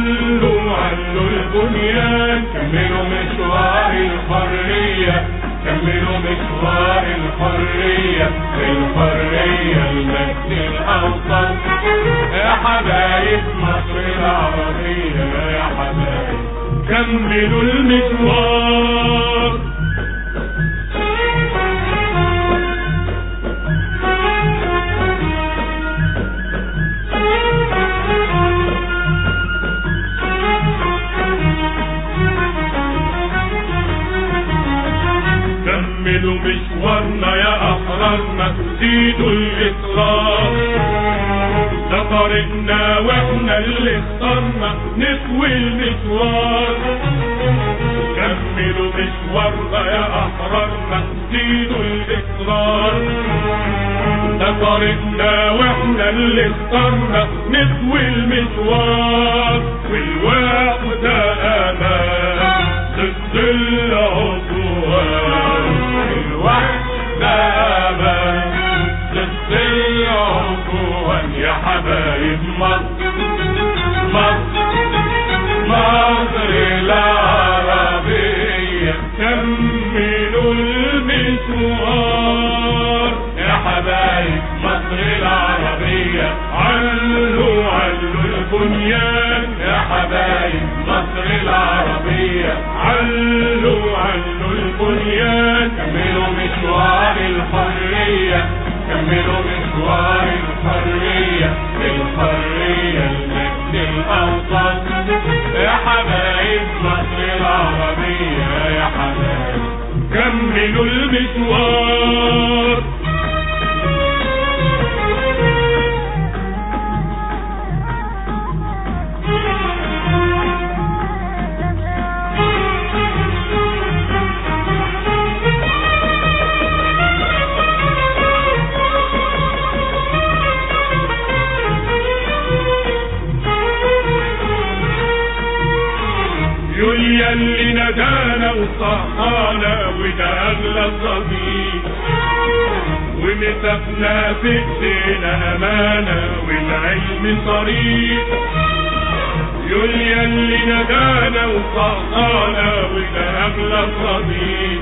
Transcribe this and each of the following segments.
علوا علوا البنيان كملوا مشوار الحرية كملوا مشوار الحرية الحرية المجد الأوسط يا حبايب مصر العربية يا حبايب كملوا المشوار كملوا مشوارنا يا أحرارنا زيدوا الإصرار ده طريقنا واحنا اللي اخترنا نطوي المشوار كملوا مشوارنا يا أحرارنا زيدوا الإصرار ده طريقنا واحنا اللي اخترنا نطوي المشوار والوحدة أمان ضد العدوان الوحدة أمان ضد العدوان يا حبايب مصر مصر مصر العربية كملوا المشوار يا حبايب مصر العربية علوا علوا البنيان يا حبايب مصر العربية علوا علوا البنيان كملوا مشوار الحرية كملوا مشوار الحرية الحرية المجد الأوسط يا حبايب مصر العربية يا حبايب كملوا المشوار يوليا اللي ندانا وصحانا وده اغلى صديق ومسكنا في ايدينا امانه والعلم طريق يوليا اللي ندانا وصحانا وده اغلى صديق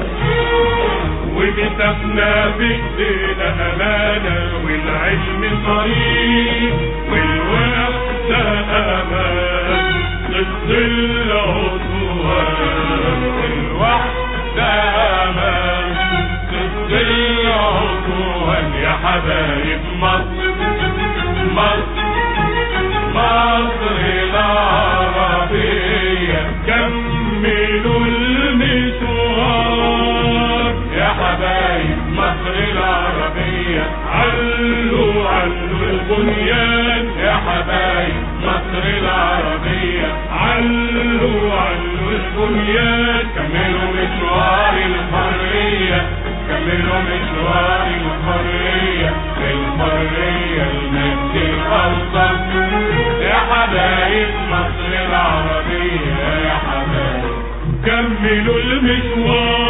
ومسكنا في ايدينا امانه والعلم طريق والوحده امان ضد العدوان الوحدة أمان ضد العدوان يا حبايب مصر مصر مصر العربية كملوا المشوار يا حبايب مصر العربية علوا علوا البنيان يا حبايب مصر العربية علوا علوا البنيان كملوا مشوار الحرية كملوا مشوار الحرية الحرية المجد الأوسط يا حبايب مصر العربية يا حبايب كملوا المشوار